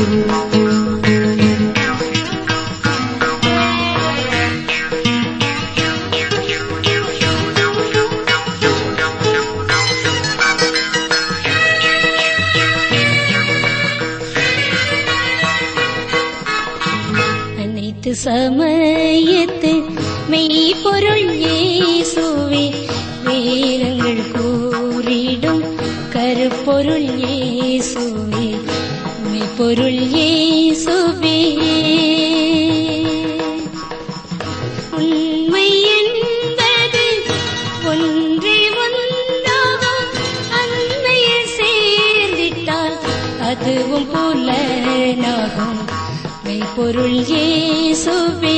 அனைத்து சமயத்து மெய்ப்பொருள் இயேசுவே வேதங்கள் கூறிடும் கருப்பொருள் இயேசுவே மெய்ப்பொருள் இயேசுவே உண்மை என்பது ஒன்றே ஒன்றாகும் அன்னையில் சேர்ந்திட்டால் அதுவும் புலனாகும் மெய்ப்பொருள் இயேசுவே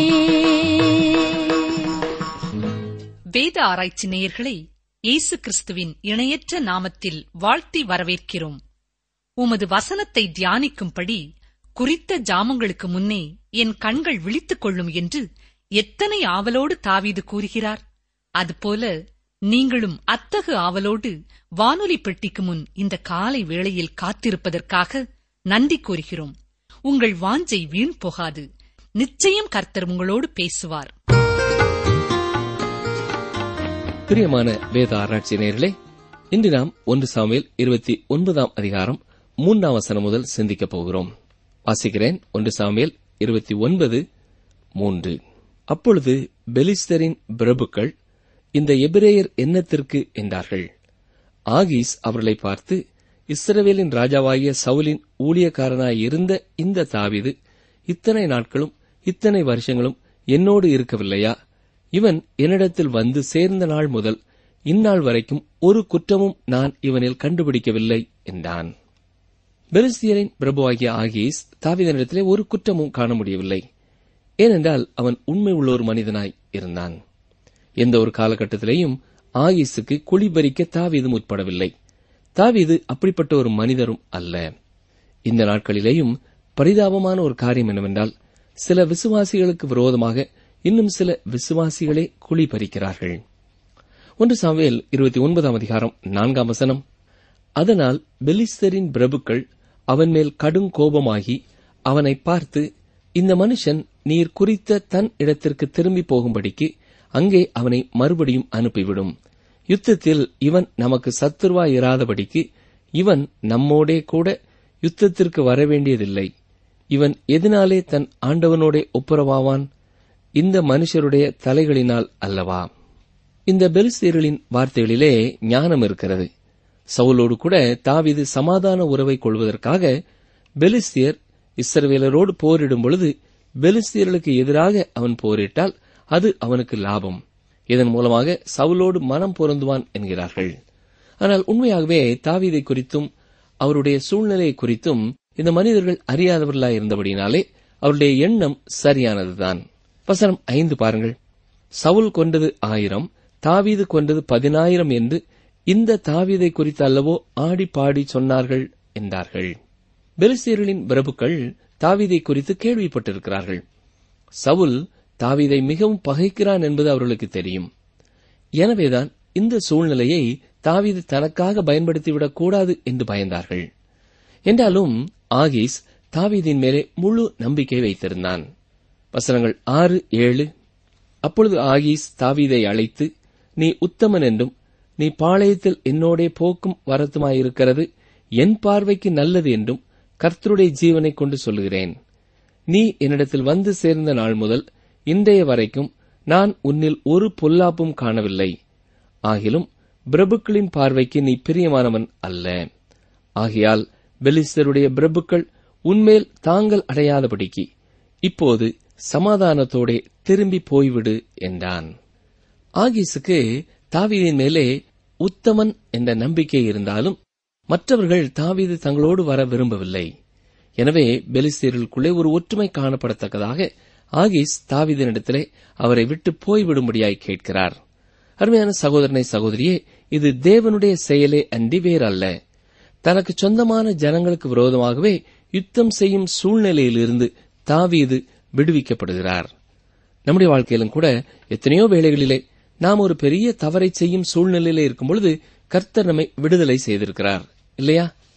வேத ஆராய்ச்சி நேயர்களை இயேசு கிறிஸ்துவின் இணையற்ற நாமத்தில் வாழ்த்தி வரவேற்கிறோம் உமது வசனத்தை தியானிக்கும்படி குறித்த ஜாமங்களுக்கு முன்னே என் கண்கள் விழித்துக் கொள்ளும் என்று எத்தனை ஆவலோடு தாவீது கூறுகிறார் அதுபோல நீங்களும் அத்தகு ஆவலோடு வானொலி பெட்டிக்கு முன் இந்த காலை வேளையில் காத்திருப்பதற்காக நன்றி கூறுகிறோம் உங்கள் வாஞ்சை வீண் போகாது நிச்சயம் கர்த்தர் உங்களோடு பேசுவார் பிரியமான வேத ஆராய்ச்சி நேயர்களே இன்று நாம் ஒன்று சாமுவேல் இருபத்தி ஒன்பதாம் அதிகாரம் மூன்றாம் வசனம் முதல் சிந்திக்கப் போகிறோம் வாசிக்கிறேன் ஒன்று சாமுவேல் இருபத்தி ஒன்பது மூன்று அப்பொழுது பெலிஸ்தரின் பிரபுக்கள் இந்த எபிரேயர் என்னத்திற்கு என்றார்கள் ஆகீஸ் அவர்களை பார்த்து இஸ்ரவேலின் ராஜாவாகிய சவுலின் ஊழியக்காரனாய் இருந்த இந்த தாவீது இத்தனை நாட்களும் இத்தனை வருஷங்களும் என்னோடு இருக்கவில்லையா இவன் என்னிடத்தில் வந்து சேர்ந்த நாள் முதல் இந்நாள் வரைக்கும் ஒரு குற்றமும் நான் இவனில் கண்டுபிடிக்கவில்லை என்றான் பெலிஸ்தியரின் பிரபுவாகிய ஆகீஸ் தாவீதனிடத்திலே ஒரு குற்றமும் காண முடியவில்லை ஏனென்றால் அவன் உண்மை உள்ள ஒரு மனிதனாய் இருந்தான் எந்த ஒரு காலகட்டத்திலேயும் ஆகீஸுக்கு குழிபறிக்க தாவீது முற்படவில்லை தாவீது அப்படிப்பட்ட ஒரு மனிதரும் அல்ல இந்த நாட்களிலேயும் பரிதாபமான ஒரு காரியம் என்னவென்றால் சில விசுவாசிகளுக்கு விரோதமாக இன்னும் சில விசுவாசிகளே குழி பறிக்கிறார்கள் ஒன்று சாமுவேல் இருபத்தி ஒன்பதாம் அதிகாரம் நான்காம் வசனம் அதனால் பெலிஸ்தரின் பிரபுக்கள் அவன் மேல் கடும் கோபமாகி அவனை பார்த்து இந்த மனுஷன் நீர் குறித்த தன் இடத்திற்கு திரும்பி போகும்படிக்கு அங்கே அவனை மறுபடியும் அனுப்பிவிடும் யுத்தத்தில் இவன் நமக்கு சத்துருவாய் இராதபடிக்கு இவன் நம்மோடே கூட யுத்தத்திற்கு வரவேண்டியதில்லை இவன் எதனாலே தன் ஆண்டவனோடே ஒப்புரவாவான் இந்த மனுஷருடைய தலைகளினால் அல்லவா இந்த பெலிஸ்தீர்களின் வார்த்தைகளிலே ஞானம் இருக்கிறது சவுலோடு கூட தாவீது சமாதான உறவை கொள்வதற்காக பெலிஸ்தியர் இஸ்ரவேலரோடு போரிடும் பொழுது பெலிஸ்தியர்களுக்கு எதிராக அவன் போரிட்டால் அது அவனுக்கு லாபம் இதன் மூலமாக சவுலோடு மனம் பொருந்துவான் என்கிறார்கள் ஆனால் உண்மையாகவே தாவீதை குறித்தும் அவருடைய சூழ்நிலை குறித்தும் இந்த மனிதர்கள் அறியாதவர்களாய் இருந்தபடினாலே அவருடைய எண்ணம் சரியானதுதான் வசனம் ஐந்து பாருங்கள் சவுல் கொண்டது ஆயிரம் தாவீது கொண்டது பதினாயிரம் என்று இந்த தாவீதை குறித்து அல்லவோ ஆடி பாடி சொன்னார்கள் என்றார்கள் பெலிஸ்தியர்களின் பிரபுக்கள் தாவீதை குறித்து கேள்விப்பட்டிருக்கிறார்கள் சவுல் தாவீதை மிகவும் பகைக்கிறான் என்பது அவர்களுக்கு தெரியும் எனவேதான் இந்த சூழ்நிலையை தாவீது தனக்காக பயன்படுத்திவிடக் கூடாது என்று பயந்தார்கள் என்றாலும் ஆகீஸ் தாவீதின் மேலே முழு நம்பிக்கை வைத்திருந்தான் வசனங்கள் ஆறு ஏழு அப்பொழுது ஆகீஸ் தாவீதை அழைத்து நீ உத்தமன் என்றும் நீ பாளையத்தில் என்னோடே போக்கும் வரத்துமாயிருக்கிறது என் பார்வைக்கு நல்லது என்றும் கர்த்தருடைய ஜீவனை கொண்டு சொல்லுகிறேன் நீ என்னிடத்தில் வந்து சேர்ந்த நாள் முதல் இன்றைய வரைக்கும் நான் உன்னில் ஒரு பொல்லாப்பும் காணவில்லை ஆகிலும் பிரபுக்களின் பார்வைக்கு நீ பிரியமானவன் அல்ல ஆகையால் பெலிஸ்தருடைய பிரபுக்கள் உன்மேல் தாங்கள் அடையாதபடிக்கு இப்போது சமாதானத்தோடே திரும்பி போய்விடு என்றான் ஆகீசுக்கு தாவீதின் மேலே உத்தமன் என்ற நம்பிக்கை இருந்தாலும் மற்றவர்கள் தாவீது தங்களோடு வர விரும்பவில்லை எனவே பெலிஸ்தீர்களுக்குள்ளே ஒரு ஒற்றுமை காணப்படத்தக்கதாக ஆகீஸ் தாவீதினிடத்திலே அவரை விட்டு போய்விடும்படியாய் கேட்கிறார் அருமையான சகோதரனை சகோதரியே இது தேவனுடைய செயலே அன்றி வேறல்ல தனக்கு சொந்தமான ஜனங்களுக்கு விரோதமாகவே யுத்தம் செய்யும் சூழ்நிலையிலிருந்து தாவீது விடுவிக்கப்படுகிறார் நம்முடைய வாழ்க்கையிலும் கூட எத்தனையோ வேளைகளிலே நாம் ஒரு பெரிய தவறை செய்யும் சூழ்நிலையிலே இருக்கும் பொழுது கர்த்தர் நம்மை விடுதலை செய்திருக்கிறார் இல்லையா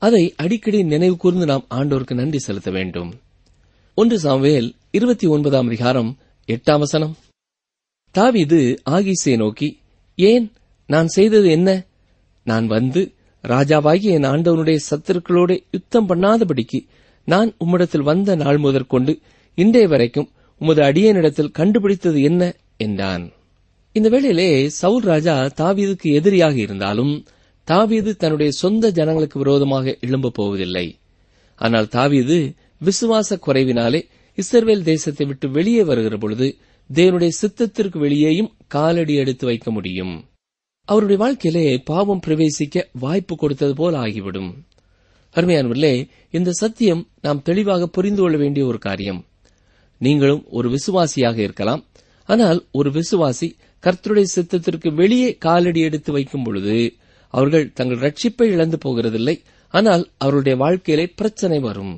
அதை அடிக்கடி நினைவு கூர்ந்து நாம் ஆண்டோருக்கு நன்றி செலுத்த வேண்டும் ஒன்று சாமுவேல் இருபத்தி ஒன்பதாம் அதிகாரம் எட்டாம் வசனம் தாவீது ஆகீஸை நோக்கி ஏன் நான் செய்தது என்ன நான் வந்து ராஜாவாகிய என் ஆண்டவனுடைய சத்துருக்களோட யுத்தம் பண்ணாதபடிக்கு நான் உம்மிடத்தில் வந்த நாள் முதற்கொண்டு இன்றைய வரைக்கும் உமது அடியனிடத்தில் கண்டுபிடித்தது என்ன என்றான் இந்த வேளையிலே சவுல் ராஜா தாவீதுக்கு எதிரியாக இருந்தாலும் தாவீது தன்னுடைய சொந்த ஜனங்களுக்கு விரோதமாக எழும்பப் போவதில்லை ஆனால் தாவீது விசுவாச குறைவினாலே இஸ்ரவேல் தேசத்தை விட்டு வெளியே வருகிற பொழுது தேவனுடைய சித்தத்திற்கு வெளியேயும் காலடி எடுத்து வைக்க முடியும் அவருடைய வாழ்க்கையிலே பாவம் பிரவேசிக்க வாய்ப்பு கொடுத்தது போல் ஆகிவிடும் அருமையானவர்களே இந்த சத்தியம் நாம் தெளிவாக புரிந்து கொள்ள வேண்டிய ஒரு காரியம் நீங்களும் ஒரு விசுவாசியாக இருக்கலாம் ஆனால் ஒரு விசுவாசி கர்த்தருடைய சித்தத்திற்கு வெளியே காலடி எடுத்து வைக்கும் பொழுது அவர்கள் தங்கள் ரட்சிப்பை இழந்து போகிறதில்லை ஆனால் அவருடைய வாழ்க்கையிலே பிரச்சனை வரும்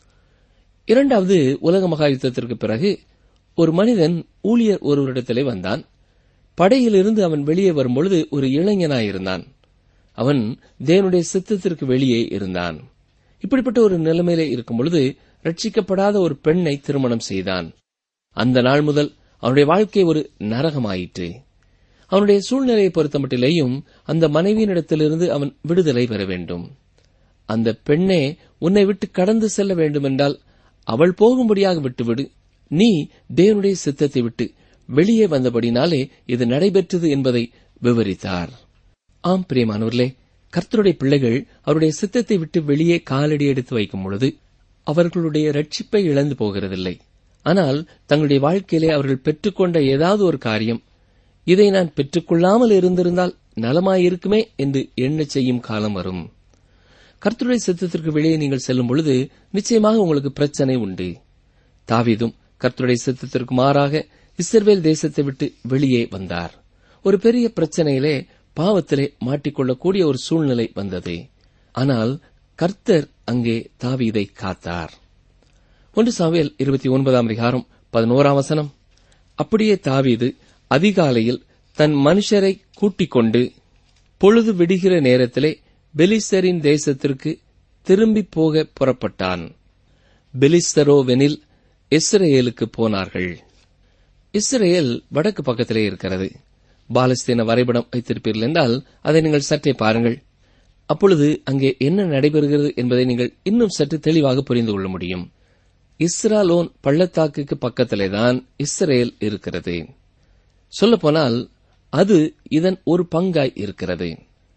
இரண்டாவது உலக மகா யுத்தத்திற்கு பிறகு ஒரு மனிதன் ஊழியர் ஒருவரிடத்திலே வந்தான் படையிலிருந்து அவன் வெளியே வரும்பொழுது ஒரு இளைஞனாயிருந்தான் அவன் தேவனுடைய சித்தத்திற்கு வெளியே இருந்தான் இப்படிப்பட்ட ஒரு நிலைமையிலே இருக்கும் பொழுது ரட்சிக்கப்படாத ஒரு பெண்ணை திருமணம் செய்தான் அந்த நாள் முதல் அவனுடைய வாழ்க்கை ஒரு நரகமாயிற்று அவனுடைய சூழ்நிலையை பொறுத்தமட்டிலேயும் அந்த மனைவியினிடத்திலிருந்து அவன் விடுதலை பெற வேண்டும் அந்த பெண்ணே உன்னை விட்டு கடந்து செல்ல வேண்டுமென்றால் அவள் போகும்படியாக விட்டுவிடு நீ தேவனுடைய சித்தத்தை விட்டு வெளியே வந்தபடினாலே இது நடைபெற்றது என்பதை விவரித்தார் ஆம் பிரியமானவர்களே கர்த்தருடைய பிள்ளைகள் அவருடைய சித்தத்தை விட்டு வெளியே காலடி எடுத்து வைக்கும் பொழுது அவர்களுடைய ரட்சிப்பை இழந்து போகிறதில்லை ஆனால் தங்களுடைய வாழ்க்கையிலே அவர்கள் பெற்றுக்கொண்ட ஏதாவது ஒரு காரியம் இதை நான் பெற்றுக்கொள்ளாமல் இருந்திருந்தால் நலமாயிருக்குமே என்று எண்ணச் செய்யும் காலம் வரும் கர்த்தருடைய சித்தத்திற்கு வெளியே நீங்கள் செல்லும் பொழுது நிச்சயமாக உங்களுக்கு பிரச்சனை உண்டு தாவீதும் கர்த்தருடைய சித்தத்திற்கு மாறாக இஸ்ரவேல் தேசத்தை விட்டு வெளியே வந்தார் ஒரு பெரிய பிரச்சனையிலே பாவத்திலே மாட்டிக்கொள்ளக்கூடிய ஒரு சூழ்நிலை வந்தது ஆனால் கர்த்தர் அங்கே தாவீதை காத்தார் ஒன்று சாவேல் இருபத்தி ஒன்பதாம் அதிகாரம் பதினோராம் வசனம் அப்படியே தாவீது அதிகாலையில் தன் மனுஷரை கூட்டிக் கொண்டு பொழுது விடுகிற நேரத்திலே பெலிஸ்தரின் தேசத்திற்கு திரும்பி போக புறப்பட்டான் பெலிஸ்தரோவெனில் இஸ்ரேலுக்கு போனார்கள் இஸ்ரேல் வடக்கு பக்கத்திலே இருக்கிறது பாலஸ்தீன வரைபடம் வைத்திருப்பீர்கள் என்றால் அதை நீங்கள் சற்றே பாருங்கள் அப்பொழுது அங்கே என்ன நடைபெறுகிறது என்பதை நீங்கள் இன்னும் சற்று தெளிவாக புரிந்து கொள்ள முடியும் இஸ்ராலோன் பள்ளத்தாக்குக்கு பக்கத்திலேதான் இஸ்ரேல் இருக்கிறது சொல்லப்போனால் அது இதன் ஒரு பங்காய் இருக்கிறது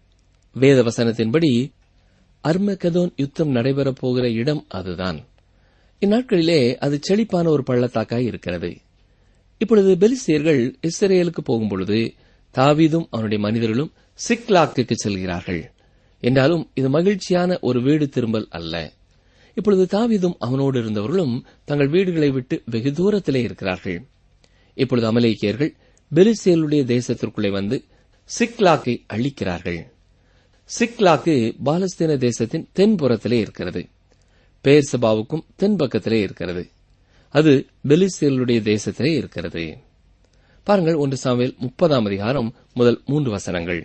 வேத வசனத்தின்படி அர்மகதோன் யுத்தம் நடைபெறப் போகிற இடம் அதுதான் இந்நாட்களிலே அது செழிப்பான ஒரு பள்ளத்தாக்காய் இருக்கிறது இப்பொழுது பெலிஸ்தியர்கள் இஸ்ரேலுக்கு போகும்பொழுது தாவீதும் அவனுடைய மனிதர்களும் சிக்லாக்குக்கு செல்கிறார்கள் என்றாலும் இது மகிழ்ச்சியான ஒரு வீடு திரும்பல் அல்ல இப்பொழுது தாவீதும் அவனோடு இருந்தவர்களும் தங்கள் வீடுகளை விட்டு வெகு தூரத்திலே இருக்கிறார்கள் இப்பொழுது அமலேக்கியர்கள் பெலிஸ்தியர்களுடைய தேசத்திற்குள்ளே வந்து சிக்லாக்கை அழிக்கிறார்கள் சிக்லாக்கு பாலஸ்தீன தேசத்தின் தென்புறத்திலே இருக்கிறது பேர்சபாவுக்கும் தென்பக்கத்திலே இருக்கிறது அது பெலிஸ்தீனுடைய தேசத்திலே இருக்கிறது பாருங்கள் ஒன்று சாமுவேல் முப்பதாம் அதிகாரம் முதல் மூன்று வசனங்கள்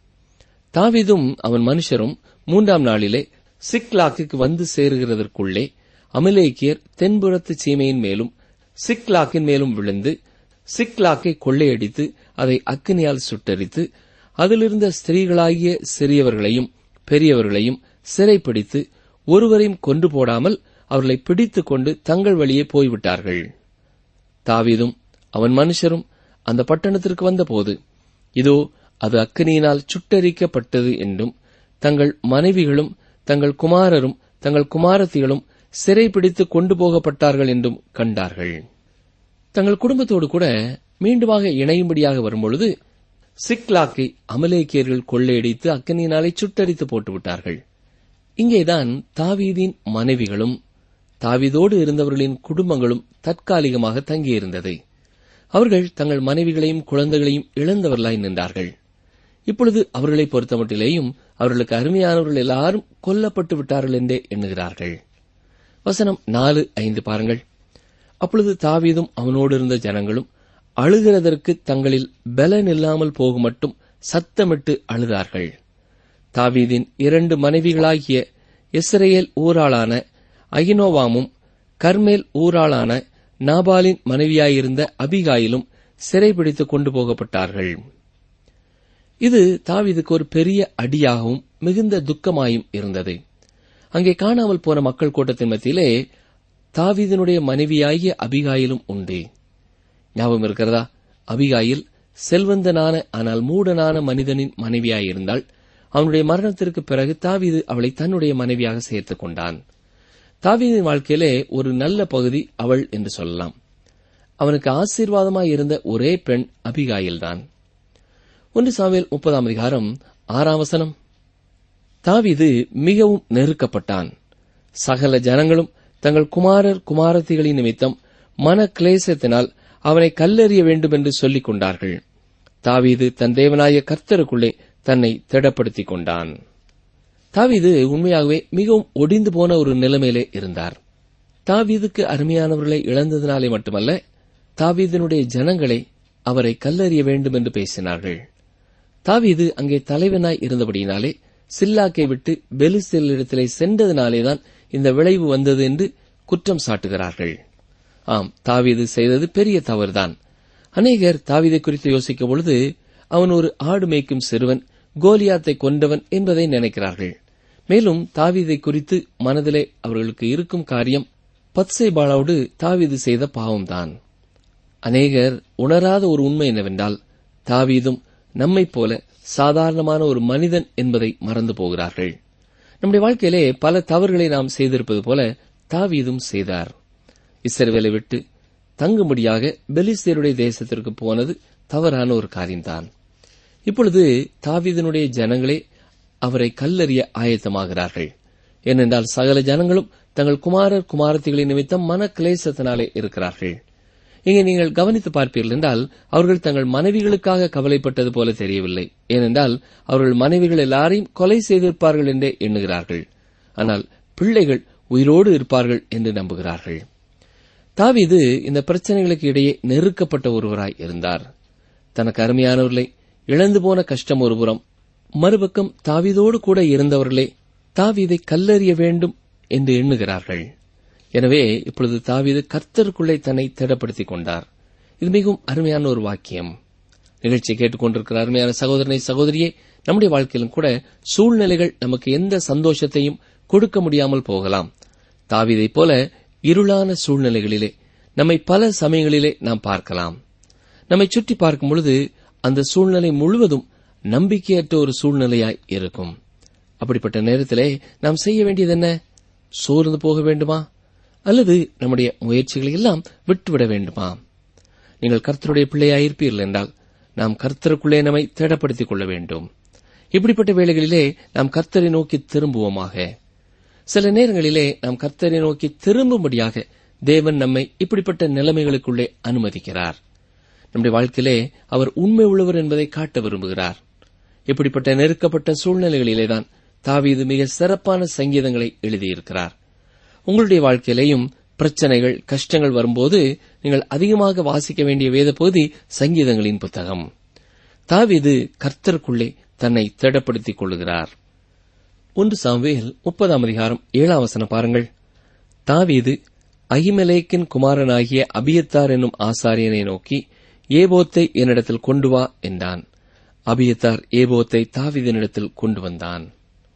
தாவீதும் அவன் மனுஷரும் மூன்றாம் நாளிலே சிக்லாக்குக்கு வந்து சேருகிறதற்குள்ளே அமலேக்கியர் தென்புறத்து சீமையின் மேலும் சிக்லாக்கின் மேலும் விழுந்து சிக்லாக்கை கொள்ளையடித்து அதை அக்கினியால் சுட்டரித்து அதிலிருந்த ஸ்திரீகளாகிய சிறியவர்களையும் பெரியவர்களையும் சிறைப்பிடித்து ஒருவரையும் கொன்று போடாமல் அவர்களை பிடித்துக் கொண்டு தங்கள் வழியே போய்விட்டார்கள் தாவீதும் அவன் மனுஷரும் அந்த பட்டணத்திற்கு வந்தபோது இதோ அது அக்கினியினால் சுட்டரிக்கப்பட்டது என்றும் தங்கள் மனைவிகளும் தங்கள் குமாரரும் தங்கள் குமாரத்திகளும் சிறைப்பிடித்து கொண்டு போகப்பட்டார்கள் என்றும் கண்டார்கள் தங்கள் குடும்பத்தோடு கூட மீண்டுமாக இணையும்படியாக வரும்பொழுது சிக்லாக்கை அமலேக்கியர்கள் கொள்ளையடித்து அக்கனியினாலே சுட்டரித்து போட்டுவிட்டார்கள் இங்கேதான் தாவீதின் மனைவிகளும் தாவீதோடு இருந்தவர்களின் குடும்பங்களும் தற்காலிகமாக தங்கியிருந்தது அவர்கள் தங்கள் மனைவிகளையும் குழந்தைகளையும் இழந்தவர்களாய் நின்றார்கள் இப்பொழுது அவர்களை பொறுத்தமட்டிலேயும் அவர்களுக்கு அருமையானவர்கள் எல்லாரும் கொல்லப்பட்டு விட்டார்கள் என்றே எண்ணுகிறார்கள் வசனம் நாலு ஐந்து பாருங்கள் அப்பொழுது தாவீதும் அவனோடு இருந்த ஜனங்களும் அழுகிறதற்கு தங்களில் பலன் இல்லாமல் போகும் மட்டும் சத்தமிட்டு அழுதார்கள் தாவீதின் இரண்டு மனைவிகளாகிய இஸ்ரேல் ஊராளான அகினோவாமும் கர்மேல் ஊராளான நாபாலின் மனைவியாயிருந்த அபிகாயிலும் சிறைபிடித்துக் கொண்டு போகப்பட்டார்கள் இது தாவீதுக்கு ஒரு பெரிய அடியாகவும் மிகுந்த துக்கமாயும் இருந்தது அங்கே காணாமல் போன மக்கள் கூட்டத்தின் மத்தியிலே தாவீதினுடைய மனைவியாகிய அபிகாயிலும் உண்டு ஞாபகம் இருக்கிறதா அபிகாயில் செல்வந்தனான ஆனால் மூடனான மனிதனின் மனைவியாயிருந்தால் அவனுடைய மரணத்திற்கு பிறகு தாவீது அவளை தன்னுடைய மனைவியாக சேர்த்துக் கொண்டான் தாவீதின் வாழ்க்கையிலே ஒரு நல்ல பகுதி அவள் என்று சொல்லலாம் அவனுக்கு ஆசீர்வாதமாய் இருந்த ஒரே பெண் அபிகாயில்தான் ஒன்று சாமியல் முப்பதாம் அதிகாரம் ஆறாம் வசனம் தாவீது மிகவும் நெருக்கப்பட்டான் சகல ஜனங்களும் தங்கள் குமாரர் குமாரத்திகளின் நிமித்தம் மன கிளேசத்தினால் அவனை கல்லெறிய வேண்டும் என்று சொல்லிக் கொண்டார்கள் தாவீது தன் தேவனாய கர்த்தருக்குள்ளே தன்னை திடப்படுத்திக் கொண்டான் தாவீது உண்மையாகவே மிகவும் ஒடிந்து போன ஒரு நிலைமையிலே இருந்தார் தாவீதுக்கு அருமையானவர்களை இழந்ததினாலே மட்டுமல்ல தாவீதினுடைய ஜனங்களை அவரை கல்லறிய வேண்டும் என்று பேசினார்கள் தாவீது அங்கே தலைவனாய் இருந்தபடியினாலே சில்லாக்கை விட்டு பெலிஸ்தேலிடத்திலே சென்றதினாலேதான் இந்த விளைவு வந்தது என்று குற்றம் சாட்டுகிறார்கள் ஆம் தாவீது செய்தது பெரிய தவறுதான் அநேகர் தாவீதை குறித்து யோசிக்கும் பொழுது அவன் ஒரு ஆடு மேய்க்கும் சிறுவன் கோலியாத்தை கொண்டவன் என்பதை நினைக்கிறார்கள் மேலும் தாவீதை குறித்து மனதிலே அவர்களுக்கு இருக்கும் காரியம் பத்சேபாலாவோடு தாவீது செய்த பாவம்தான் அநேகர் உணராத ஒரு உண்மை என்னவென்றால் தாவீதும் நம்மைப் போல சாதாரணமான ஒரு மனிதன் என்பதை மறந்து போகிறார்கள் நம்முடைய வாழ்க்கையிலே பல தவறுகளை நாம் செய்திருப்பது போல தாவீதும் செய்தார் இஸ்ரவேலை விட்டு தங்கும்படியாக பெலிஸ்தேருடைய தேசத்திற்கு போனது தவறான ஒரு காரியம்தான் இப்பொழுது தாவீதனுடைய ஜனங்களே அவரை கல்லறிய ஆயத்தமாகிறார்கள் ஏனென்றால் சகல ஜனங்களும் தங்கள் குமாரர் குமாரத்திகளின் நிமித்தம் மன கிளேசத்தினாலே இருக்கிறார்கள் இங்கே நீங்கள் கவனித்து பார்ப்பீர்கள் என்றால் அவர்கள் தங்கள் மனைவிகளுக்காக கவலைப்பட்டது போல தெரியவில்லை ஏனென்றால் அவர்கள் மனைவிகள் எல்லாரையும் கொலை செய்திருப்பார்கள் என்றே எண்ணுகிறார்கள் ஆனால் பிள்ளைகள் உயிரோடு இருப்பார்கள் என்று நம்புகிறார்கள் தாவீது இந்த பிரச்சனைகளுக்கு இடையே நெருக்கப்பட்ட ஒருவராய் இருந்தார் தனக்கு அருமையானவர்களை இழந்து போன கஷ்டம் ஒருபுறம் மறுபக்கம் தாவீதோடு கூட இருந்தவர்களே தாவீதை கல்லறிய வேண்டும் என்று எண்ணுகிறார்கள் எனவே இப்பொழுது தாவீது கர்த்தருக்குள்ளே தன்னை திடப்படுத்திக் கொண்டார் இது மிகவும் அருமையான ஒரு வாக்கியம் நிகழ்ச்சியை கேட்டுக்கொண்டிருக்கிற அருமையான சகோதரனை சகோதரியே நம்முடைய வாழ்க்கையிலும் கூட சூழ்நிலைகள் நமக்கு எந்த சந்தோஷத்தையும் கொடுக்க முடியாமல் போகலாம் தாவீதைப் போல இருளான சூழ்நிலைகளிலே நம்மை பல சமயங்களிலே நாம் பார்க்கலாம் நம்மை சுற்றி பார்க்கும் பொழுது அந்த சூழ்நிலை முழுவதும் நம்பிக்கையற்ற ஒரு சூழ்நிலையாய் இருக்கும் அப்படிப்பட்ட நேரத்திலே நாம் செய்ய வேண்டியது என்ன சோர்ந்து போக வேண்டுமா அல்லது நம்முடைய முயற்சிகளை எல்லாம் விட்டுவிட வேண்டுமா நீங்கள் கர்த்தருடைய பிள்ளையாயிருப்பீர்கள் என்றால் நாம் கர்த்தருக்குள்ளே நம்மை தேடப்படுத்திக் கொள்ள வேண்டும் இப்படிப்பட்ட வேளைகளிலே நாம் கர்த்தரை நோக்கி திரும்புவோமாக சில நேரங்களிலே நாம் கர்த்தரை நோக்கி திரும்பும்படியாக தேவன் நம்மை இப்படிப்பட்ட நிலைமைகளுக்குள்ளே அனுமதிக்கிறார் நம்முடைய வாழ்க்கையிலே அவர் உண்மை உள்ளவர் என்பதை காட்ட விரும்புகிறார் இப்படிப்பட்ட நெருக்கப்பட்ட சூழ்நிலைகளிலேதான் தாவீது மிக சிறப்பான சங்கீதங்களை எழுதியிருக்கிறார் உங்களுடைய வாழ்க்கையிலேயும் பிரச்சனைகள் கஷ்டங்கள் வரும்போது நீங்கள் அதிகமாக வாசிக்க வேண்டிய வேத பகுதி சங்கீதங்களின் புத்தகம் தாவீது கர்த்தருக்குள்ளே தன்னை திடப்படுத்திக் கொள்கிறார் ஒன்று சாமுவேல் முப்பதாம் அதிகாரம் ஏழாம் வசனம் பாருங்கள் தாவீது அகிமெலேக்கின் குமாரனாகிய அபியத்தார் என்னும் ஆசாரியனை நோக்கி ஏபோத்தை என்னிடத்தில் கொண்டு வா என்றான் அபியத்தார் ஏபோத்தை தாவீதினிடத்தில் கொண்டு வந்தான்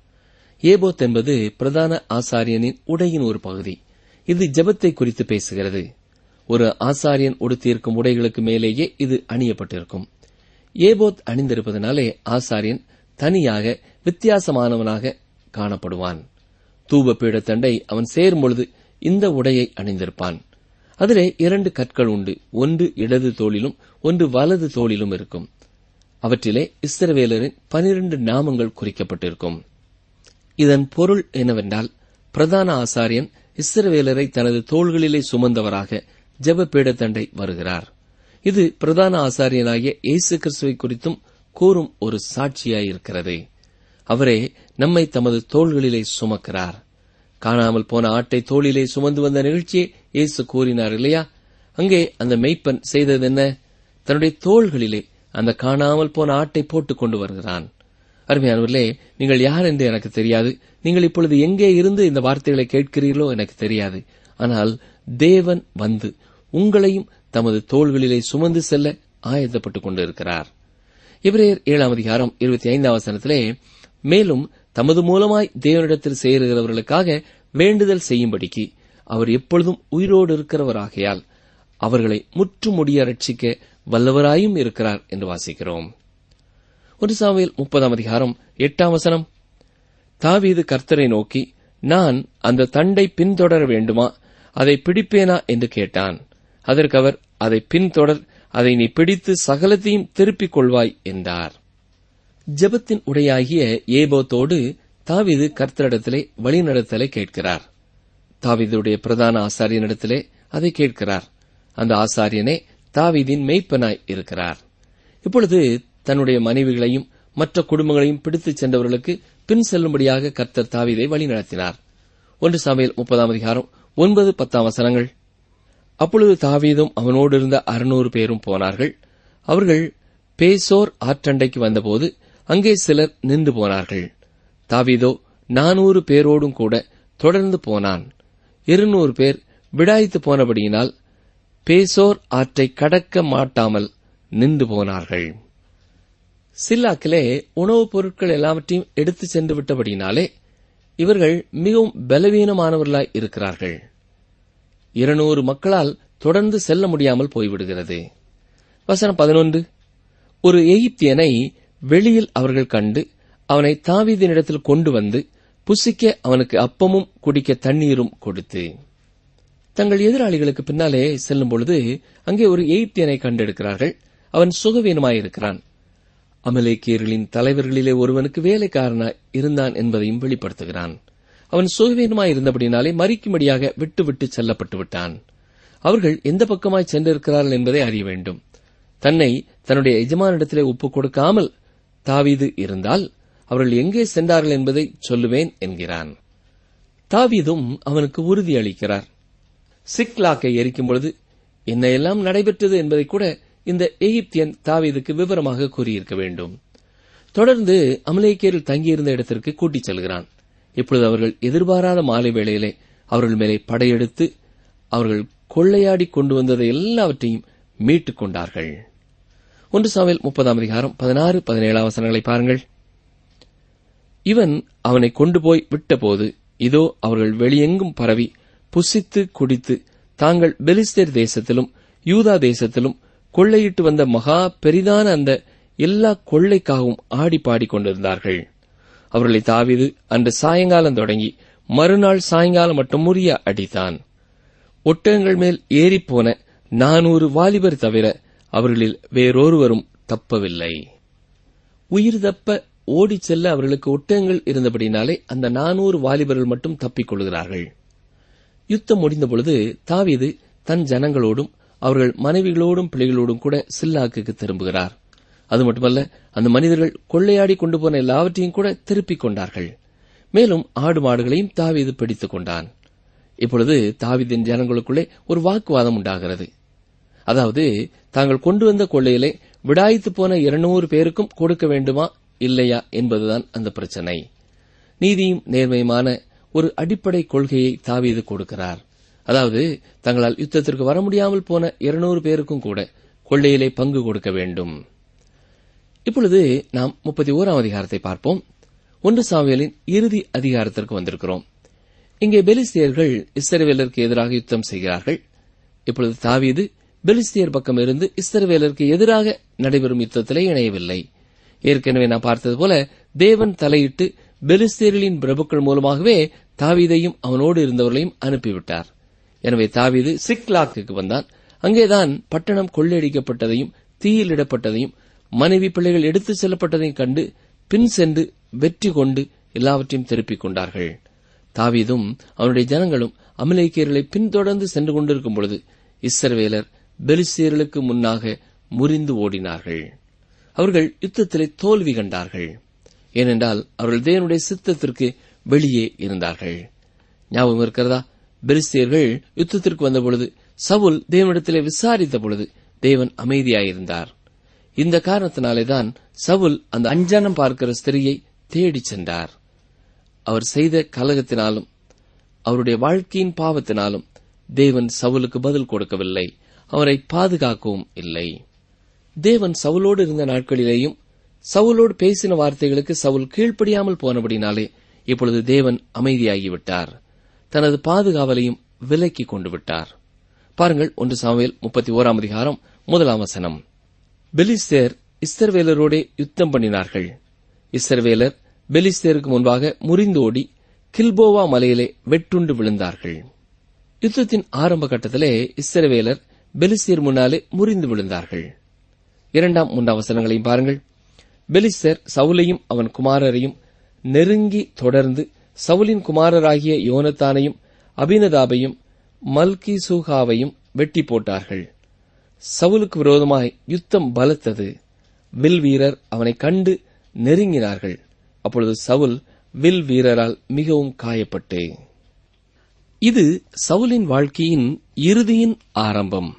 ஏபோத் என்பது பிரதான ஆசாரியனின் உடையின் ஒரு பகுதி இது ஜெபத்தை குறித்து பேசுகிறது ஒரு ஆசாரியன் உடுத்தியிருக்கும் உடைகளுக்கு மேலேயே இது அணியப்பட்டிருக்கும் ஏபோத் அணிந்திருப்பதனாலே ஆசாரியன் தனியாக வித்தியாசமானவனாக காணப்படுவான் தூப பீடத்தண்டை அவன் சேரும் பொழுது இந்த உடையை அணிந்திருப்பான் அதிலே இரண்டு கற்கள் உண்டு ஒன்று இடது தோளிலும் ஒன்று வலது தோளிலும் இருக்கும் அவற்றிலே இஸ்ரவேலரின் பனிரண்டு நாமங்கள் குறிக்கப்பட்டிருக்கும் இதன் பொருள் என்னவென்றால் பிரதான ஆசாரியன் இஸ்ரவேலரை தனது தோள்களிலே சுமந்தவராக ஜெப பீடத்தண்டை வருகிறார் இது பிரதான ஆசாரியனாகிய இயேசு கிறிஸ்துவை குறித்தும் கூறும் ஒரு சாட்சியாயிருக்கிறது அவரே நம்மை தமது தோள்களிலே சுமக்கிறார் காணாமல் போன ஆட்டை தோளிலே சுமந்து வந்த நிகழ்ச்சியை இயேசு கூறினார் இல்லையா அங்கே அந்த மெய்ப்பன் செய்தது என்ன தன்னுடைய தோள்களிலே அந்த காணாமல் போன ஆட்டை போட்டுக் கொண்டு வருகிறான் அருமையானவர்களே நீங்கள் யார் என்று எனக்கு தெரியாது நீங்கள் இப்பொழுது எங்கே இருந்து இந்த வார்த்தைகளை கேட்கிறீர்களோ எனக்கு தெரியாது ஆனால் தேவன் வந்து உங்களையும் தமது தோள்களிலே சுமந்து செல்ல ஆயத்தப்பட்டுக் கொண்டிருக்கிறார் இவரேர் ஏழாம் அதிகாரம் இருபத்தி ஐந்தாம் வசனத்திலே மேலும் தமது மூலமாய் தேவனிடத்தில் சேருகிறவர்களுக்காக வேண்டுதல் செய்யும்படிக்கு அவர் எப்பொழுதும் உயிரோடு இருக்கிறவராகையால் அவர்களை முற்றுமுடிய ரட்சிக்க வல்லவராயும் இருக்கிறார் என்று வாசிக்கிறோம் ஒரு சாமியில் முப்பதாம் அதிகாரம் எட்டாம் வசனம் தாவீது கர்த்தரை நோக்கி நான் அந்த தண்டை பின்தொடர வேண்டுமா அதை பிடிப்பேனா என்று கேட்டான் அதற்கு அவர் அதை பின்தொடர் அதை நீ பிடித்து சகலத்தையும் திருப்பிக் கொள்வாய் என்றார் ஜெபத்தின் உடையாகிய ஏபோத்தோடு தாவீது கர்த்தரிடத்திலே வழிநடத்தலை கேட்கிறார் தாவீதுடைய பிரதான ஆசாரியனிடத்திலே அதை கேட்கிறார் அந்த ஆசாரியனே தாவீதின் மெய்ப்பனாய் இருக்கிறார் இப்பொழுது தன்னுடைய மனைவிகளையும் மற்ற குடும்பங்களையும் பிடித்துச் சென்றவர்களுக்கு பின் செல்லும்படியாக கர்த்தர் தாவீதை வழிநடத்தினார் ஒன்று சமையல் முப்பதாம் அதிகாரம் ஒன்பது பத்தாம் வசனங்கள் அப்பொழுது தாவீதும் அவனோடு இருந்த அறுநூறு பேரும் போனார்கள் அவர்கள் பேசோர் ஆற்றண்டைக்கு வந்தபோது அங்கே சிலர் நின்று போனார்கள் தாவீதோ நானூறு பேரோடும் கூட தொடர்ந்து போனான் இருநூறு பேர் விடாய்த்து போனபடியினால் பேசோர் ஆற்றை கடக்க மாட்டாமல் நின்று போனார்கள் சில்லாக்கிலே உணவுப் பொருட்கள் எல்லாவற்றையும் எடுத்துச் சென்று விட்டபடியினாலே இவர்கள் மிகவும் பலவீனமானவர்களாய் இருக்கிறார்கள் இருநூறு மக்களால் தொடர்ந்து செல்ல முடியாமல் போய்விடுகிறது வசனம் பதினொன்று ஒரு எகிப்தியனை வெளியில் அவர்கள் கண்டு அவனை தாவீதினிடத்தில் கொண்டு வந்து புசிக்க அவனுக்கு அப்பமும் குடிக்க தண்ணீரும் கொடுத்து தங்கள் எதிராளிகளுக்கு பின்னாலே செல்லும் பொழுது அங்கே ஒரு எகிப்தியனை கண்டெடுக்கிறார்கள் அவன் சுகவீனமாயிருக்கிறான் அமலேக்கியர்களின் தலைவர்களிலே ஒருவனுக்கு வேலைக்காரனாய் இருந்தான் என்பதையும் வெளிப்படுத்துகிறான் அவன் சுகவீனமாய் இருந்தபடினாலே மறிக்கும்படியாக விட்டு விட்டு செல்லப்பட்டு விட்டான் அவர்கள் எந்த பக்கமாய் சென்றிருக்கிறார்கள் என்பதை அறிய வேண்டும் தன்னை தன்னுடைய எஜமானிடத்திலே ஒப்புக் கொடுக்காமல் தாவீது இருந்தால் அவர்கள் எங்கே சென்றார்கள் என்பதை சொல்லுவேன் என்கிறான் தாவீதும் அவனுக்கு உறுதி அளிக்கிறார் சிக்லாக்கை எரிக்கும் பொழுது என்னையெல்லாம் நடைபெற்றது என்பதை கூட இந்த எகிப்தியன் தாவீதுக்கு விவரமாக கூறியிருக்க வேண்டும் தொடர்ந்து அமலேக்கியரில் தங்கியிருந்த இடத்திற்கு கூட்டிச் செல்கிறான் இப்பொழுது அவர்கள் எதிர்பாராத மாலை வேளையிலே அவர்கள் மேலே படையெடுத்து அவர்கள் கொள்ளையாடி கொண்டு வந்ததை எல்லாவற்றையும் மீட்டுக் கொண்டார்கள் ஒன்று சாமியில் முப்பதாம் அதிகாரம் பதினாறு பதினேழாம் வசனங்களை பாருங்கள் இவன் அவனை கொண்டு போய் விட்டபோது இதோ அவர்கள் வெளியெங்கும் பரவி புசித்து குடித்து தாங்கள் பெலிஸ்தேர் தேசத்திலும் யூதா தேசத்திலும் கொள்ளையிட்டு வந்த மகா பெரிதான அந்த எல்லா கொள்ளைக்காகவும் ஆடி பாடிக் கொண்டிருந்தார்கள் அவர்களை தாவிது அன்று சாயங்காலம் தொடங்கி மறுநாள் சாயங்காலம் மட்டும் முறிய அடித்தான் ஒட்டகங்கள் மேல் ஏறிப்போன நானூறு வாலிபர் தவிர அவர்களில் வேறொருவரும் தப்பவில்லை உயிர் தப்ப ஓடிச் செல்ல அவர்களுக்கு ஒட்டகங்கள் இருந்தபடினாலே அந்த நானூறு வாலிபர்கள் மட்டும் தப்பிக் கொள்கிறார்கள் யுத்தம் முடிந்தபொழுது தாவீது தன் ஜனங்களோடும் அவர்கள் மனைவிகளோடும் பிள்ளைகளோடும் கூட சில்லாக்குக்கு திரும்புகிறார் அது மட்டுமல்ல அந்த மனிதர்கள் கொள்ளையாடி கொண்டு போன எல்லாவற்றையும் கூட திருப்பிக் கொண்டார்கள் மேலும் ஆடு மாடுகளையும் தாவீது பிடித்துக் கொண்டான் இப்பொழுது தாவீதின் ஜனங்களுக்குள்ளே ஒரு வாக்குவாதம் உண்டாகிறது அதாவது தாங்கள் கொண்டு வந்த கொள்ளையிலே விடாய்த்து போன இருநூறு பேருக்கும் கொடுக்க வேண்டுமா இல்லையா என்பதுதான் அந்த பிரச்சனை நீதியும் நேர்மையுமான ஒரு அடிப்படை கொள்கையை தாவீது கொடுக்கிறார் அதாவது தங்களால் யுத்தத்திற்கு வர முடியாமல் போன இருநூறு பேருக்கும் கூட கொள்ளையிலே பங்கு கொடுக்க வேண்டும் இப்பொழுது நாம் முப்பத்தி ஓராம் அதிகாரத்தை பார்ப்போம் ஒன்று சாமியலின் இறுதி அதிகாரத்திற்கு வந்திருக்கிறோம் இங்கே பெலிஸ்தியர்கள் இஸ்ரவேலருக்கு எதிராக யுத்தம் செய்கிறார்கள் இப்பொழுது தாவீது பெலிஸ்தியர் பக்கம் இருந்து இஸ்ரவேலருக்கு எதிராக நடைபெறும் யுத்தத்திலே இணையவில்லை ஏற்கனவே நான் பார்த்தது போல தேவன் தலையிட்டு பெலிஸ்தியர்களின் பிரபுக்கள் மூலமாகவே தாவீதையும் அவனோடு இருந்தவர்களையும் அனுப்பிவிட்டார் எனவே தாவீது சிக்லாக்கு வந்தான் அங்கேதான் பட்டணம் கொள்ளையடிக்கப்பட்டதையும் தீயிலிடப்பட்டதையும் மனைவி பிள்ளைகள் எடுத்துச் செல்லப்பட்டதையும் கண்டு பின் சென்று வெற்றி கொண்டு எல்லாவற்றையும் திருப்பிக் கொண்டார்கள் தாவீதும் அவனுடைய ஜனங்களும் அமலேக்கியர்களை பின்தொடர்ந்து சென்று கொண்டிருக்கும் பொழுது இஸ்ரவேலர் பெலிஸ்தியர்களுக்கு முன்னாக முறிந்து ஓடினார்கள் அவர்கள் யுத்தத்திலே தோல்வி கண்டார்கள் ஏனென்றால் அவர்கள் தேவனுடைய சித்தத்திற்கு வெளியே இருந்தார்கள் ஞாபகம் இருக்கிறதா பெலிஸ்தியர்கள் யுத்தத்திற்கு வந்தபொழுது சவுல் தேவனிடத்திலே விசாரித்த பொழுது தேவன் அமைதியாயிருந்தார் இந்த காரணத்தினாலேதான் சவுல் அந்த அஞ்சனம் பார்க்கிற ஸ்திரியை தேடிச் சென்றார் அவர் செய்த கலகத்தினாலும் அவருடைய வாழ்க்கையின் பாவத்தினாலும் தேவன் சவுலுக்கு பதில் கொடுக்கவில்லை அவரை பாதுகாக்கவும் இல்லை தேவன் சவுலோடு இருந்த நாட்களிலேயும் சவுலோடு பேசின வார்த்தைகளுக்கு சவுல் கீழ்ப்படியாமல் போனபடினாலே இப்பொழுது தேவன் அமைதியாகிவிட்டார் தனது பாதுகாவலையும் விலக்கி கொண்டு விட்டார் பாருங்கள் ஒன்று சாமுவேல் முப்பத்தி ஓராம் அதிகாரம் முதலாம் வசனம் பெலிஸ்தேர் இஸ்தர்வேலரோடே யுத்தம் பண்ணினார்கள் இஸ்தர்வேலர் பெலிஸ்தேருக்கு முன்பாக முறிந்தோடி கில்போவா மலையிலே வெட்டுண்டு விழுந்தார்கள் யுத்தத்தின் ஆரம்ப கட்டத்திலே இஸ்ரவேலர் பெலிஸ்தீர் முன்னாலே முறிந்து விழுந்தார்கள் இரண்டாம் மூன்றாம் வசனங்களையும் பாருங்கள் பெலிஸ்தர் சவுலையும் அவன் குமாரரையும் நெருங்கி தொடர்ந்து சவுலின் குமாரராகிய யோனத்தானையும் அபினதாபையும் மல்கி சூகாவையும் வெட்டி போட்டார்கள் சவுலுக்கு விரோதமாய் யுத்தம் பலத்தது வில் வீரர் அவனை கண்டு நெருங்கினார்கள் அப்பொழுது சவுல் வில் வீரரால் மிகவும் காயப்பட்டு இது சவுலின் வாழ்க்கையின் இறுதியின் ஆரம்பம்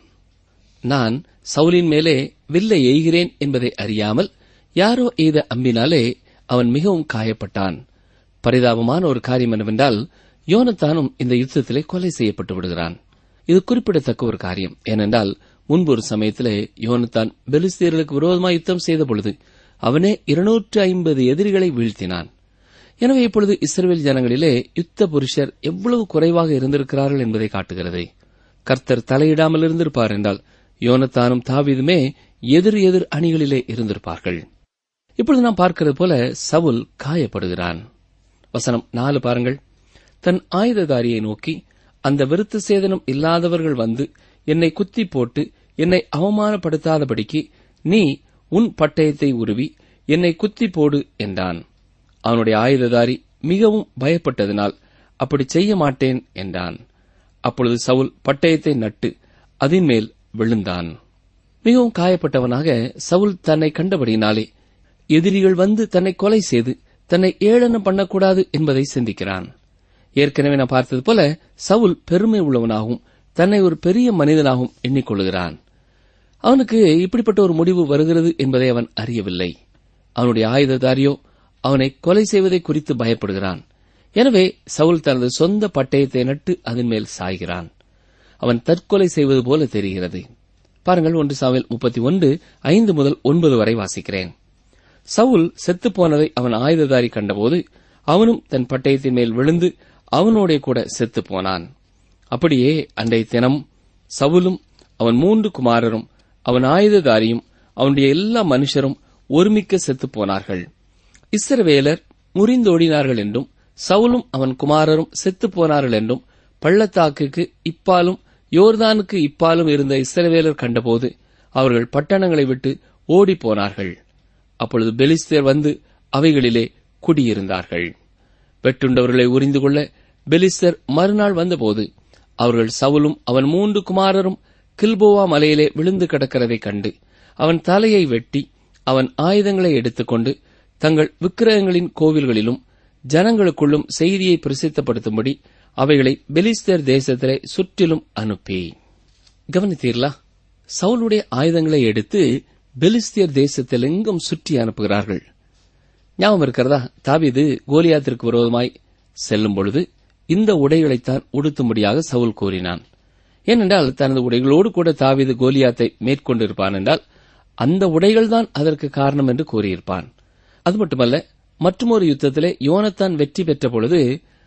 நான் சவுலின் மேலே வில்லை எய்கிறேன் என்பதை அறியாமல் யாரோ எய்த அம்பினாலே அவன் மிகவும் காயப்பட்டான் பரிதாபமான ஒரு காரியம் என்னவென்றால் யோனத்தானும் இந்த யுத்தத்திலே கொலை செய்யப்பட்டு விடுகிறான் இது குறிப்பிடத்தக்க ஒரு காரியம் ஏனென்றால் முன்பு ஒரு சமயத்திலே யோனத்தான் பெலிஸ்தீர்களுக்கு விரோதமாக யுத்தம் செய்த பொழுது அவனே இருநூற்று ஐம்பது எதிரிகளை வீழ்த்தினான் எனவே இப்பொழுது இஸ்ரேல் ஜனங்களிலே யுத்த புருஷர் எவ்வளவு குறைவாக இருந்திருக்கிறார்கள் என்பதை காட்டுகிறது கர்த்தர் தலையிடாமல் இருந்திருப்பார் என்றால் யோனத்தானும் தாவீதுமே எதிர் எதிர் அணிகளிலே இருந்திருப்பார்கள் இப்பொழுது நாம் பார்க்கிறது போல சவுல் காயப்படுகிறான் வசனம் நாலு பாருங்கள் தன் ஆயுததாரியை நோக்கி அந்த விருத்த சேதனம் இல்லாதவர்கள் வந்து என்னை குத்தி போட்டு என்னை அவமானப்படுத்தாதபடிக்கு நீ உன் பட்டயத்தை உருவி என்னை குத்தி போடு என்றான் அவனுடைய ஆயுததாரி மிகவும் பயப்பட்டதினால் அப்படி செய்ய மாட்டேன் என்றான் அப்பொழுது சவுல் பட்டயத்தை நட்டு அதன் மேல் விழுந்தான் மிகவும் காயப்பட்டவனாக சவுல் தன்னை கண்டபடியினாலே எதிரிகள் வந்து தன்னை கொலை செய்து தன்னை ஏளனம் பண்ணக்கூடாது என்பதை சிந்திக்கிறான் ஏற்கனவே நான் பார்த்தது போல சவுல் பெருமை உள்ளவனாகவும் தன்னை ஒரு பெரிய மனிதனாகவும் எண்ணிக்கொள்கிறான் அவனுக்கு இப்படிப்பட்ட ஒரு முடிவு வருகிறது என்பதை அவன் அறியவில்லை அவனுடைய ஆயுததாரியோ அவனை கொலை செய்வதை குறித்து பயப்படுகிறான் எனவே சவுல் தனது சொந்த பட்டயத்தை நட்டு அதன் மேல் சாய்கிறான் அவன் தற்கொலை செய்வது போல தெரிகிறது பாருங்கள் ஒன்று சாவில் முப்பத்தி ஒன்று ஐந்து முதல் ஒன்பது வரை வாசிக்கிறேன் சவுல் செத்துப்போனதை அவன் ஆயுததாரி கண்டபோது அவனும் தன் பட்டயத்தின் மேல் விழுந்து அவனோட கூட செத்துப் போனான் அப்படியே அன்றைய தினம் சவுலும் அவன் மூன்று குமாரரும் அவன் ஆயுததாரியும் அவனுடைய எல்லா மனுஷரும் ஒருமிக்க செத்துப் போனார்கள் இஸ்ரவேலர் முறிந்தோடினார்கள் என்றும் சவுலும் அவன் குமாரரும் செத்துப் போனார்கள் என்றும் பள்ளத்தாக்குக்கு இப்பாலும் யோர்தானுக்கு இப்பாலும் இருந்த இஸ்ரவேலர் கண்டபோது அவர்கள் பட்டணங்களை விட்டு ஓடிப் போனார்கள் அப்பொழுது பெலிஸ்தேர் வந்து அவைகளிலே குடியிருந்தார்கள் வெட்டுண்டவர்களை உறிந்து கொள்ள பெலிஸ்தர் மறுநாள் வந்தபோது அவர்கள் சவுலும் அவன் மூன்று குமாரரும் கில்போவா மலையிலே விழுந்து கிடக்கிறதைக் கண்டு அவன் தலையை வெட்டி அவன் ஆயுதங்களை எடுத்துக்கொண்டு தங்கள் விக்கிரகங்களின் கோவில்களிலும் ஜனங்களுக்குள்ளும் செய்தியை பிரசித்தப்படுத்தும்படி அவைகளை பெலிஸ்தர் தேசத்திலே சுற்றிலும் அனுப்பி கவனித்தீர்களா சவுலுடைய ஆயுதங்களை எடுத்து பெலிஸ்தியர் தேசத்தில் எங்கும் சுற்றி அனுப்புகிறார்கள் ஞாபகம் இருக்கிறதா தாவீது கோலியாத்திற்கு விரோதமாய் செல்லும் பொழுது இந்த உடைகளைத்தான் உடுத்தும்படியாக சவுல் கூறினான் ஏனென்றால் தனது உடைகளோடு கூட தாவீது கோலியாத்தை மேற்கொண்டிருப்பான் என்றால் அந்த உடைகள்தான் அதற்கு காரணம் என்று கூறியிருப்பான் அது மட்டுமல்ல மற்றொரு யுத்தத்திலே யோனத்தான் வெற்றி பெற்ற பொழுது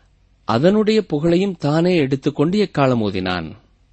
அதனுடைய புகழையும் தானே எடுத்துக்கொண்டு எக்காலம் ஓதினான்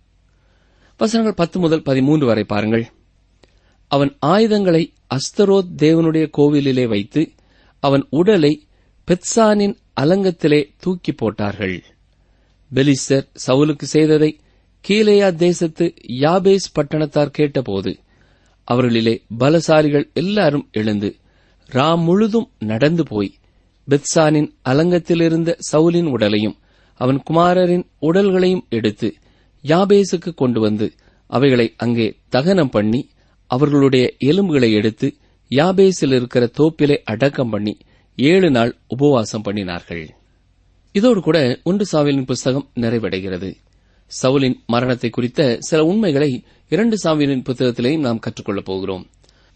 வசனங்கள் பத்து முதல் பதிமூன்று வரை பாருங்கள் அவன் ஆயுதங்களை அஸ்தரோத் தேவனுடைய கோவிலிலே வைத்து அவன் உடலை பெத்சானின் அலங்கத்திலே தூக்கி போட்டார்கள் பெலிஸ்தர் சவுலுக்கு செய்ததை கீலேயா தேசத்து யாபேஸ் பட்டணத்தார் கேட்டபோது அவர்களிலே பலசாலிகள் எல்லாரும் எழுந்து ராம் முழுதும் நடந்து போய் பெத்சானின் அலங்கத்திலிருந்த சவுலின் உடலையும் அவன் குமாரரின் உடல்களையும் எடுத்து யாபேசுக்கு கொண்டு வந்து அவைகளை அங்கே தகனம் பண்ணி அவர்களுடைய எலும்புகளை எடுத்து யாபேசில் இருக்கிற தோப்பிலே அடக்கம் பண்ணி ஏழு நாள் உபவாசம் பண்ணினார்கள் இதோடு கூட ஒன்று சாவிலின் புஸ்தகம் நிறைவடைகிறது சவுலின் மரணத்தை குறித்த சில உண்மைகளை இரண்டு சாவிலின் புத்தகத்திலேயும் நாம் கற்றுக்கொள்ளப் போகிறோம்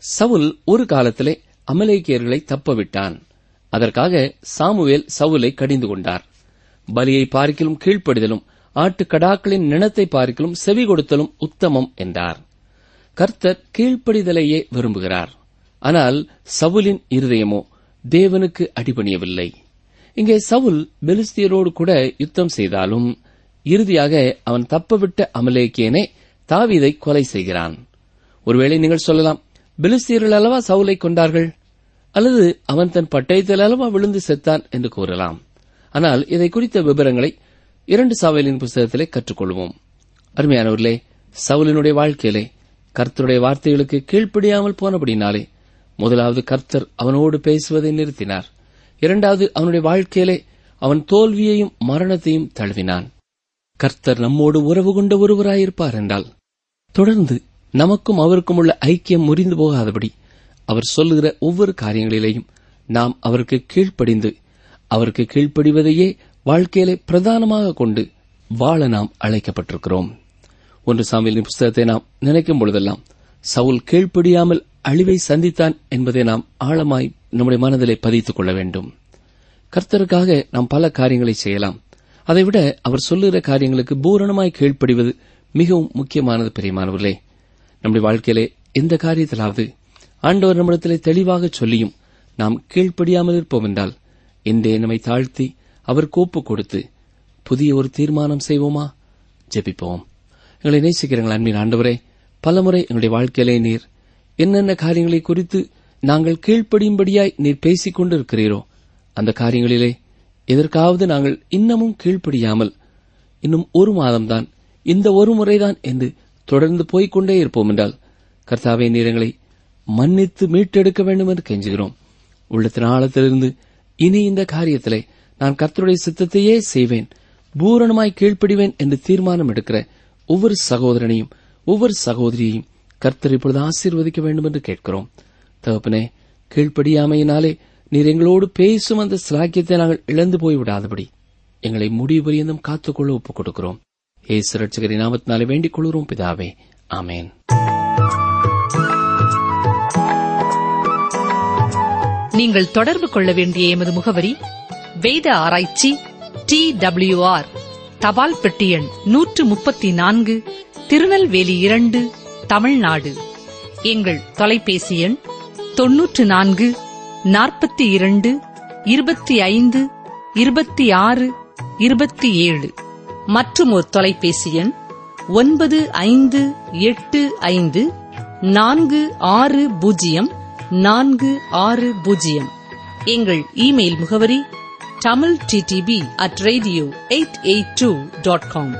சவுல் ஒரு காலத்திலே அமலேக்கியர்களை தப்பவிட்டான் அதற்காக சாமுவேல் சவுலை கடிந்து கொண்டார் பலியை பார்க்கிலும் கீழ்ப்படிதலும் ஆட்டு கடாக்களின் நினத்தை பார்க்கிலும் செவி கொடுத்தலும் உத்தமம் என்றார் கர்த்தர் கீழ்ப்படிதலையே விரும்புகிறார் ஆனால் சவுலின் இருதயமோ தேவனுக்கு அடிபணியவில்லை இங்கே சவுல் பெலிஸ்தியரோடு கூட யுத்தம் செய்தாலும் இறுதியாக அவன் தப்பவிட்ட அமலேக்கியனே தாவீதை கொலை செய்கிறான் ஒருவேளை நீங்கள் சொல்லலாம் பெலிஸ்தியர்கள் அல்லவா சவுலை கொண்டார்கள் அல்லது அவன் தன் பட்டயத்தில் அல்லவா விழுந்து செத்தான் என்று கூறலாம் ஆனால் இதை குறித்த விவரங்களை இரண்டு சாவலின் புஸ்தகத்திலே கற்றுக்கொள்வோம் அருமையானவர்களே சவுலினுடைய வாழ்க்கையிலே கர்த்தருடைய வார்த்தைகளுக்கு கீழ்ப்படியாமல் போனபடினாலே முதலாவது கர்த்தர் அவனோடு பேசுவதை நிறுத்தினார் இரண்டாவது அவனுடைய வாழ்க்கையிலே அவன் தோல்வியையும் மரணத்தையும் தழுவினான் கர்த்தர் நம்மோடு உறவு கொண்ட ஒருவராயிருப்பார் என்றால் தொடர்ந்து நமக்கும் அவருக்கும் உள்ள ஐக்கியம் முறிந்து போகாதபடி அவர் சொல்லுகிற ஒவ்வொரு காரியங்களிலேயும் நாம் அவருக்கு கீழ்ப்படிந்து அவருக்கு கீழ்ப்படிவதையே வாழ்க்கையிலே பிரதானமாக கொண்டு வாழ நாம் அழைக்கப்பட்டிருக்கிறோம் ஒன்று சாமியின் புஸ்தகத்தை நாம் நினைக்கும் பொழுதெல்லாம் சவுல் கீழ்ப்படியாமல் அழிவை சந்தித்தான் என்பதை நாம் ஆழமாய் நம்முடைய மனதிலே பதித்துக் கொள்ள வேண்டும் கர்த்தருக்காக நாம் பல காரியங்களை செய்யலாம் அதைவிட அவர் சொல்லுகிற காரியங்களுக்கு பூரணமாய் கீழ்ப்படிவது மிகவும் முக்கியமானது பிரியமானவர்களே நம்முடைய வாழ்க்கையிலே எந்த காரியத்திலாவது ஆண்டவர் நம்மிடத்திலே தெளிவாக சொல்லியும் நாம் கீழ்ப்படியாமல் இருப்போம் என்றால் இன்றே நம்மை தாழ்த்தி அவர் கோப்பு கொடுத்து புதிய ஒரு தீர்மானம் செய்வோமா ஜெபிப்போம் எங்களை நேசிக்கிறீங்கள் அன்பின் ஆண்டவரே பலமுறை எங்களுடைய வாழ்க்கையிலே நீர் என்னென்ன காரியங்களை குறித்து நாங்கள் கீழ்ப்படியும்படியாய் நீர் பேசிக் கொண்டிருக்கிறீரோ அந்த காரியங்களிலே எதற்காவது நாங்கள் இன்னமும் கீழ்ப்படியாமல் இன்னும் ஒரு மாதம்தான் இந்த ஒரு முறைதான் என்று தொடர்ந்து போய்க் கொண்டே இருப்போம் என்றால் கர்த்தாவே நீர் எங்களை மன்னித்து மீட்டெடுக்க வேண்டும் என்று கெஞ்சுகிறோம் உள்ளத்தின் ஆழத்திலிருந்து இனி இந்த காரியத்திலே நான் கர்த்தருடைய சித்தத்தையே செய்வேன் பூரணமாய் கீழ்ப்படிவேன் என்று தீர்மானம் எடுக்கிற ஒவ்வொரு சகோதரனையும் ஒவ்வொரு சகோதரியையும் கர்த்தர் இப்பொழுது ஆசீர்வதிக்க வேண்டும் என்று கேட்கிறோம் தகப்பனே கீழ்ப்படியாமையினாலே நீர் எங்களோடு பேசும் அந்த சிலாக்கியத்தை நாங்கள் இழந்து போய்விடாதபடி எங்களை முடிவு பரியந்தம் காத்துக்கொள்ள ஒப்புக் கொடுக்கிறோம் ஏசு ரட்சகரின் நாமத்தினாலே வேண்டிக் கொள்கிறோம் பிதாவே ஆமேன் நீங்கள் தொடர்பு கொள்ள வேண்டிய எமது முகவரி வேத ஆராய்ச்சி டி ஆர் தபால் பெட்டி எண் நூற்று முப்பத்தி நான்கு திருநெல்வேலி இரண்டு தமிழ்நாடு எங்கள் தொலைபேசி எண் தொன்னூற்று நான்கு நாற்பத்தி இரண்டு இருபத்தி ஐந்து இருபத்தி ஆறு இருபத்தி ஏழு மற்றும் ஒரு தொலைபேசி எண் ஒன்பது ஐந்து எட்டு ஐந்து நான்கு ஆறு பூஜ்ஜியம் நான்கு ஆறு பூஜ்ஜியம் எங்கள் இமெயில் முகவரி Tamil TDP at radio eight eight two dot com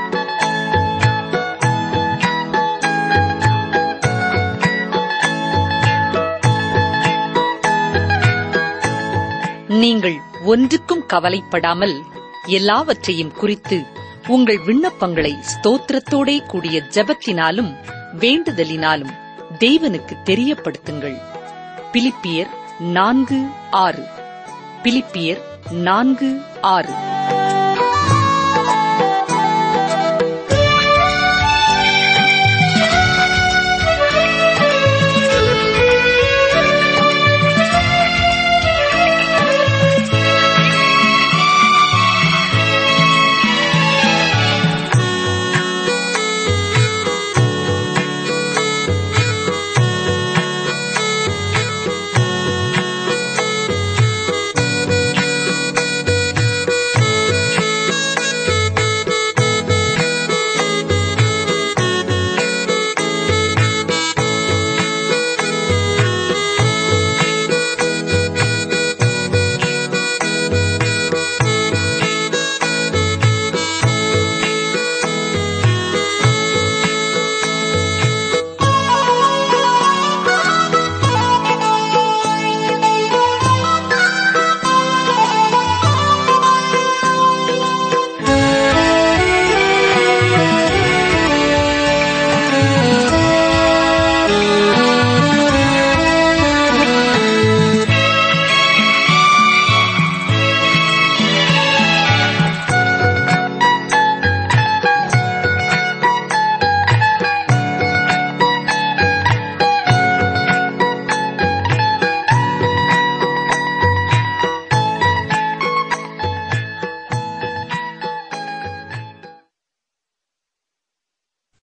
நீங்கள் ஒன்றுக்கும் கவலைப்படாமல் எல்லாவற்றையும் குறித்து உங்கள் விண்ணப்பங்களை ஸ்தோத்திரத்தோடே கூடிய ஜெபத்தினாலும் வேண்டுதலினாலும் தேவனுக்கு தெரியப்படுத்துங்கள் பிலிப்பியர் நான்கு ஆறு பிலிப்பியர் நான்கு ஆறு